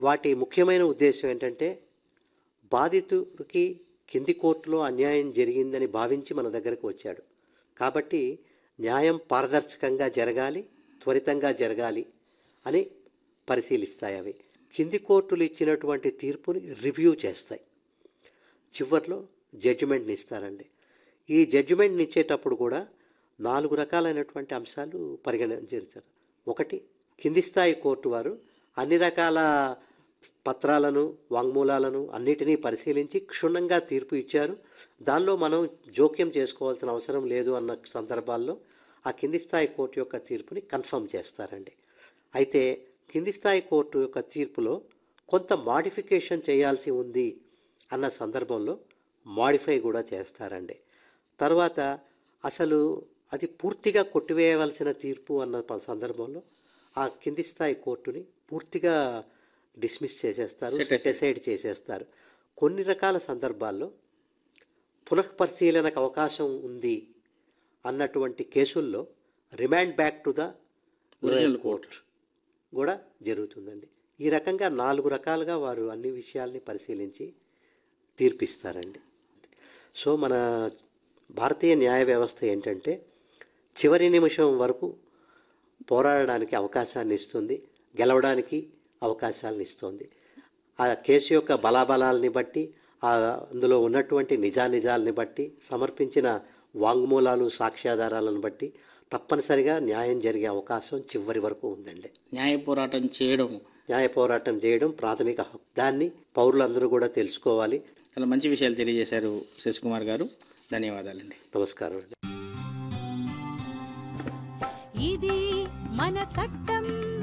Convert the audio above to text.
వాటి ముఖ్యమైన ఉద్దేశం ఏంటంటే బాధితుడికి కింది కోర్టులో అన్యాయం జరిగిందని భావించి మన దగ్గరకు వచ్చాడు కాబట్టి న్యాయం పారదర్శకంగా జరగాలి త్వరితంగా జరగాలి అని పరిశీలిస్తాయి అవి కింది కోర్టులు ఇచ్చినటువంటి తీర్పుని రివ్యూ చేస్తాయి చివర్లో జడ్జిమెంట్ని ఇస్తారండి ఈ జడ్జిమెంట్ని ఇచ్చేటప్పుడు కూడా నాలుగు రకాలైనటువంటి అంశాలు పరిగణించారు ఒకటి కింది స్థాయి కోర్టు వారు అన్ని రకాల పత్రాలను వాంగ్మూలాలను అన్నిటినీ పరిశీలించి క్షుణ్ణంగా తీర్పు ఇచ్చారు దానిలో మనం జోక్యం చేసుకోవాల్సిన అవసరం లేదు అన్న సందర్భాల్లో ఆ కింది స్థాయి కోర్టు యొక్క తీర్పుని కన్ఫర్మ్ చేస్తారండి అయితే కింది స్థాయి కోర్టు యొక్క తీర్పులో కొంత మాడిఫికేషన్ చేయాల్సి ఉంది అన్న సందర్భంలో మాడిఫై కూడా చేస్తారండి తర్వాత అసలు అది పూర్తిగా కొట్టివేయవలసిన తీర్పు అన్న ప- సందర్భంలో ఆ కింది స్థాయి కోర్టుని పూర్తిగా డిస్మిస్ చేసేస్తారు సెటిసైడ్ చేసేస్తారు కొన్ని రకాల సందర్భాల్లో పునఃపరిశీలనకు అవకాశం ఉంది అన్నటువంటి కేసుల్లో remand back to the original court కూడా జరుగుతుందండి ఈ రకంగా నాలుగు రకాలుగా వారు అన్ని విషయాల్ని పరిశీలించి తీర్పిస్తారండి సో మన భారతీయ న్యాయ వ్యవస్థ ఏంటంటే చివరి నిమిషం వరకు పోరాడడానికి అవకాశాన్ని ఇస్తుంది గెలవడానికి అవకాశాలను ఇస్తుంది ఆ కేసు యొక్క బలాబలాల్ని బట్టి ఆ అందులో ఉన్నటువంటి నిజానిజాలని బట్టి సమర్పించిన వాంగ్మూలాలు సాక్ష్యాధారాలను బట్టి తప్పనిసరిగా న్యాయం జరిగే అవకాశం చివరి వరకు ఉందండి న్యాయ పోరాటం చేయడం న్యాయ పోరాటం చేయడం ప్రాథమిక హక్కు దాన్ని పౌరులందరూ కూడా తెలుసుకోవాలి చాలా మంచి విషయాలు తెలియజేశారు శశికుమార్ గారు ధన్యవాదాలండి నమస్కారం అండి ఇది మన చట్టం